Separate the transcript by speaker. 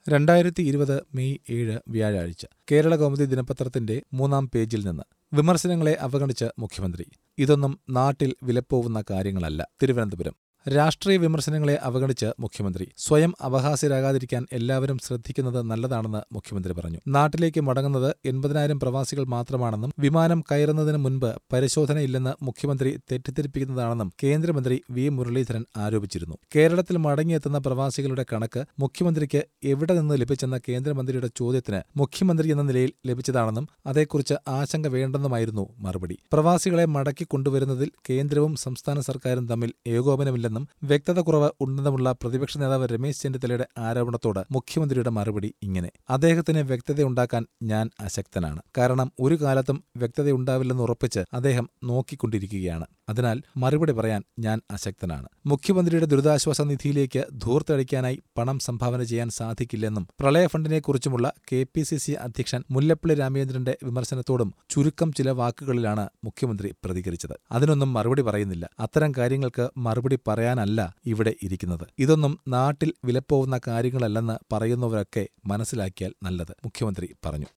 Speaker 1: രണ്ടായിരത്തി ഇരുപത് മെയ് ഏഴ് വ്യാഴാഴ്ച കേരള കൗമുദി ദിനപത്രത്തിന്റെ മൂന്നാം പേജിൽ നിന്ന് വിമർശനങ്ങളെ അവഗണിച്ച് മുഖ്യമന്ത്രി ഇതൊന്നും നാട്ടിൽ വിലപ്പോവുന്ന കാര്യങ്ങളല്ല തിരുവനന്തപുരം രാഷ്ട്രീയ വിമർശനങ്ങളെ അവഗണിച്ച് മുഖ്യമന്ത്രി സ്വയം അപഹാസ്യരാകാതിരിക്കാൻ എല്ലാവരും ശ്രദ്ധിക്കുന്നത് നല്ലതാണെന്ന് മുഖ്യമന്ത്രി പറഞ്ഞു നാട്ടിലേക്ക് മടങ്ങുന്നത് എൺപതിനായിരം പ്രവാസികൾ മാത്രമാണെന്നും വിമാനം കയറുന്നതിന് മുൻപ് പരിശോധനയില്ലെന്ന് മുഖ്യമന്ത്രി തെറ്റിദ്ധരിപ്പിക്കുന്നതാണെന്നും കേന്ദ്രമന്ത്രി വി മുരളീധരൻ ആരോപിച്ചിരുന്നു കേരളത്തിൽ മടങ്ങിയെത്തുന്ന പ്രവാസികളുടെ കണക്ക് മുഖ്യമന്ത്രിക്ക് എവിടെ നിന്ന് ലഭിച്ചെന്ന കേന്ദ്രമന്ത്രിയുടെ ചോദ്യത്തിന് മുഖ്യമന്ത്രി എന്ന നിലയിൽ ലഭിച്ചതാണെന്നും അതേക്കുറിച്ച് ആശങ്ക വേണ്ടെന്നുമായിരുന്നു മറുപടി പ്രവാസികളെ മടക്കി കൊണ്ടുവരുന്നതിൽ കേന്ദ്രവും സംസ്ഥാന സർക്കാരും തമ്മിൽ ഏകോപനമില്ലെന്നും വ്യക്തത കുറവ് ഉണ്ടെന്നുമുള്ള പ്രതിപക്ഷ നേതാവ് രമേശ് ചെന്നിത്തലയുടെ ആരോപണത്തോട് മുഖ്യമന്ത്രിയുടെ മറുപടി ഇങ്ങനെ അദ്ദേഹത്തിന് വ്യക്തതയുണ്ടാക്കാൻ ഞാൻ അശക്തനാണ് കാരണം ഒരു കാലത്തും വ്യക്തതയുണ്ടാവില്ലെന്ന് ഉറപ്പിച്ച് അദ്ദേഹം നോക്കിക്കൊണ്ടിരിക്കുകയാണ് അതിനാൽ മറുപടി പറയാൻ ഞാൻ അശക്തനാണ് മുഖ്യമന്ത്രിയുടെ ദുരിതാശ്വാസ നിധിയിലേക്ക് ധൂർത്തടിക്കാനായി പണം സംഭാവന ചെയ്യാൻ സാധിക്കില്ലെന്നും പ്രളയ ഫണ്ടിനെക്കുറിച്ചുമുള്ള കെ പി സി സി അധ്യക്ഷൻ മുല്ലപ്പള്ളി രാമചന്ദ്രന്റെ വിമർശനത്തോടും ചുരുക്കം ചില വാക്കുകളിലാണ് മുഖ്യമന്ത്രി പ്രതികരിച്ചത് അതിനൊന്നും മറുപടി പറയുന്നില്ല അത്തരം കാര്യങ്ങൾക്ക് മറുപടി പറയാനല്ല ഇവിടെ ഇരിക്കുന്നത് ഇതൊന്നും നാട്ടിൽ വിലപ്പോവുന്ന കാര്യങ്ങളല്ലെന്ന് പറയുന്നവരൊക്കെ മനസ്സിലാക്കിയാൽ നല്ലത് മുഖ്യമന്ത്രി പറഞ്ഞു